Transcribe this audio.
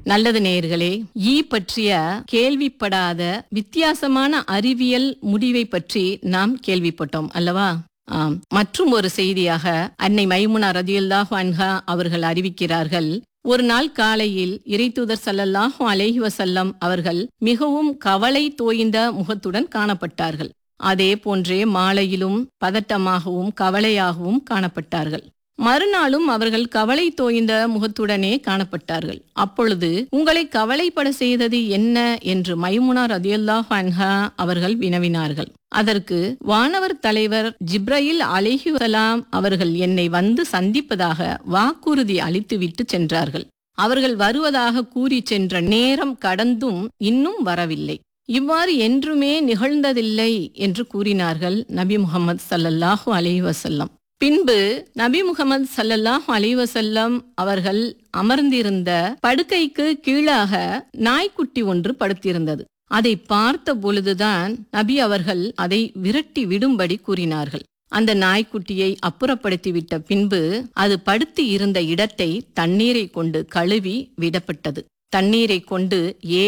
நல்லது நேயர்களே ஈ பற்றிய கேள்விப்படாத வித்தியாசமான அறிவியல் முடிவை பற்றி நாம் கேள்விப்பட்டோம் அல்லவா ஆம் மற்றும் ஒரு செய்தியாக அன்னை மைமுனா ரதியுல்லாஹு அன்ஹா அவர்கள் அறிவிக்கிறார்கள் ஒரு நாள் காலையில் இறைத்தூதர் ஸல்லல்லாஹு அலைஹி வஸல்லம் அவர்கள் மிகவும் கவலை தோய்ந்த முகத்துடன் காணப்பட்டார்கள் அதே போன்றே மாலையிலும் பதட்டமாகவும் கவலையாகவும் காணப்பட்டார்கள் மறுநாளும் அவர்கள் கவலை தோய்ந்த முகத்துடனே காணப்பட்டார்கள் அப்பொழுது உங்களை கவலைப்பட செய்தது என்ன என்று மைமுனா ரதியுல்லாஹு அன்ஹா அவர்கள் வினவினார்கள் அதற்கு வானவர் தலைவர் ஜிப்ரயில் அலிஹுசலாம் அவர்கள் என்னை வந்து சந்திப்பதாக வாக்குறுதி அளித்துவிட்டு சென்றார்கள் அவர்கள் வருவதாக கூறி சென்ற நேரம் கடந்தும் இன்னும் வரவில்லை இவ்வாறு என்றுமே நிகழ்ந்ததில்லை என்று கூறினார்கள் நபி முகமது சல்லல்லாஹு அலைஹி வஸல்லம் பின்பு நபி முகமது சல்லல்லாஹு அலைஹி வஸல்லம் அவர்கள் அமர்ந்திருந்த படுக்கைக்கு கீழாக நாய்க்குட்டி ஒன்று படுத்திருந்தது அதை பார்த்த பொழுதுதான் நபி அவர்கள் அதை விரட்டி விடும்படி கூறினார்கள் அந்த நாய்க்குட்டியை அப்புறப்படுத்திவிட்ட பின்பு அது படுத்து இருந்த இடத்தை தண்ணீரை கொண்டு கழுவி விடப்பட்டது தண்ணீரை கொண்டு ஏ